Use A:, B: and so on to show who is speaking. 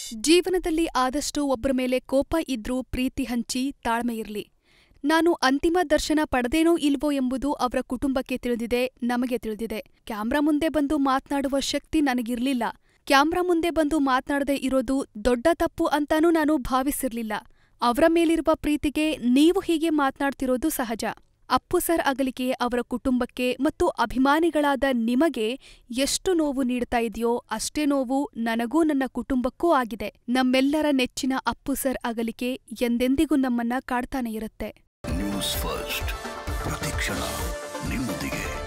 A: ಜೀವನದಲ್ಲಿ ಆದಷ್ಟು ಒಬ್ರ ಮೇಲೆ ಕೋಪ ಇದ್ರೂ ಪ್ರೀತಿ ಹಂಚಿ ತಾಳ್ಮೆ ಇರ್ಲಿ ನಾನು ಅಂತಿಮ ದರ್ಶನ ಪಡೆದೇನೋ ಇಲ್ವೋ ಎಂಬುದು ಅವರ ಕುಟುಂಬಕ್ಕೆ ತಿಳಿದಿದೆ ನಮಗೆ ತಿಳಿದಿದೆ ಕ್ಯಾಮ್ರಾ ಮುಂದೆ ಬಂದು ಮಾತ್ನಾಡುವ ಶಕ್ತಿ ನನಗಿರ್ಲಿಲ್ಲ ಕ್ಯಾಮ್ರಾ ಮುಂದೆ ಬಂದು ಮಾತ್ನಾಡದೆ ಇರೋದು ದೊಡ್ಡ ತಪ್ಪು ಅಂತಾನೂ ನಾನು ಭಾವಿಸಿರ್ಲಿಲ್ಲ ಅವರ ಮೇಲಿರುವ ಪ್ರೀತಿಗೆ ನೀವು ಹೀಗೆ ಮಾತ್ನಾಡ್ತಿರೋದು ಸಹಜ ಅಪ್ಪು ಸರ್ ಅಗಲಿಕೆ ಅವರ ಕುಟುಂಬಕ್ಕೆ ಮತ್ತು ಅಭಿಮಾನಿಗಳಾದ ನಿಮಗೆ ಎಷ್ಟು ನೋವು ನೀಡ್ತಾ ಇದೆಯೋ ಅಷ್ಟೇ ನೋವು ನನಗೂ ನನ್ನ ಕುಟುಂಬಕ್ಕೂ ಆಗಿದೆ ನಮ್ಮೆಲ್ಲರ ನೆಚ್ಚಿನ ಅಪ್ಪು ಸರ್ ಅಗಲಿಕೆ ಎಂದೆಂದಿಗೂ ನಮ್ಮನ್ನ ಕಾಡ್ತಾನೆ ಇರುತ್ತೆ
B: ನ್ಯೂಸ್ ಫಸ್ಟ್ ಪ್ರತಿಕ್ಷಣ ನಿಮ್ಮೊಂದಿಗೆ